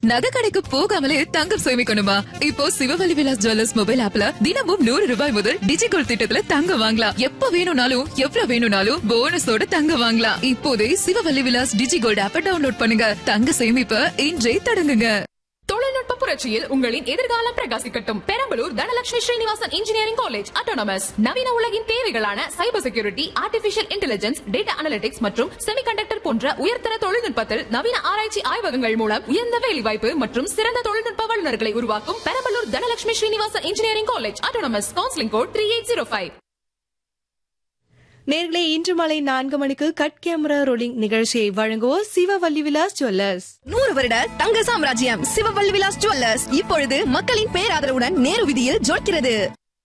நகை கடைக்கு போகாமலே தங்கம் சேமிக்கணுமா இப்போ சிவவல்லி விலாஸ் ஜுவல்லர்ஸ் மொபைல் ஆப்ல தினமும் நூறு ரூபாய் முதல் டிஜிகோல் திட்டத்துல தங்கம் வாங்கலாம் எப்ப வேணும்னாலும் எவ்வளவு வேணும்னாலும் போனஸோட தங்கம் வாங்கலாம் இப்போதே சிவவல்லி விலாஸ் டிஜிகோல்ட் ஆப்ப டவுன்லோட் பண்ணுங்க தங்க சேமிப்ப இன்றே தொடங்குங்க தொழில்நுட்ப புரட்சியில் உங்களின் எதிர்காலம் பிரகாசிக்கட்டும் Perambalur Dhanalakshmi Srinivasan engineering college autonomous நவீன உலகின் தேவைகளான cyber security artificial intelligence data analytics மற்றும் செமிகண்டக்டர் போன்ற உயர்தர தொழில்நுட்பத்தில் நவீன ஆராய்ச்சி ஆய்வகங்கள் மூலம் உயர்ந்த வேலைவாய்ப்பு மற்றும் சிறந்த தொழில்நுட்ப வல்லுநர்களை உருவாக்கும் Perambalur Dhanalakshmi Srinivasan engineering college autonomous counselling code three eight zero five நேர்களே இன்று மாலை நான்கு மணிக்கு கட் கேமரா ரோலிங் நிகழ்ச்சியை வழங்குவோர் சிவவல்லி விலாஸ் ஜுவல்லர்ஸ் நூறு வருட தங்க சாம்ராஜ்யம் சிவவல்லி விலாஸ் ஜுவல்லர்ஸ் இப்பொழுது மக்களின் பேராதரவுடன் நேரு விதியில் ஜொலிக்கிறது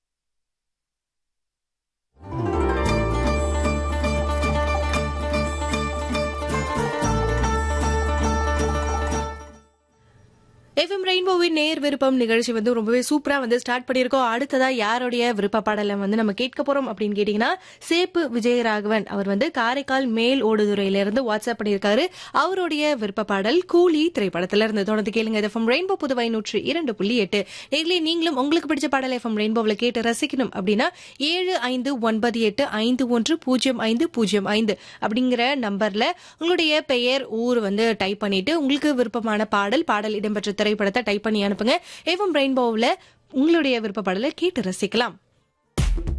எஃப்எம் ரெயின்போவின் நேர் விருப்பம் நிகழ்ச்சி வந்து ரொம்பவே சூப்பரா வந்து ஸ்டார்ட் பண்ணியிருக்கோம் அடுத்ததா யாருடைய விருப்ப பாடலை வந்து நம்ம கேட்க போறோம் அப்படின்னு கேட்டீங்கன்னா சேப்பு விஜயராகவன் அவர் வந்து காரைக்கால் மேல் ஓடுதுறையில இருந்து வாட்ஸ்அப் பண்ணியிருக்காரு அவருடைய விருப்ப பாடல் கூலி திரைப்படத்துல இருந்து தொடர்ந்து கேளுங்க எஃப்எம் ரெயின்போ புதுவை நூற்றி இரண்டு புள்ளி எட்டு நேர்களே நீங்களும் உங்களுக்கு பிடிச்ச பாடல் எஃப்எம் ரெயின்போவில் கேட்டு ரசிக்கணும் அப்படின்னா ஏழு ஐந்து ஒன்பது எட்டு ஐந்து ஒன்று பூஜ்ஜியம் ஐந்து பூஜ்ஜியம் ஐந்து அப்படிங்கிற நம்பர்ல உங்களுடைய பெயர் ஊர் வந்து டைப் பண்ணிட்டு உங்களுக்கு விருப்பமான பாடல் பாடல் இடம்பெற்ற திரைப்படத்தை டைப் பண்ணி அனுப்புங்க எஃப்எம் ரெயின்போவில் உங்களுடைய விருப்ப பாடலை கேட்டு ரசிக்கலாம்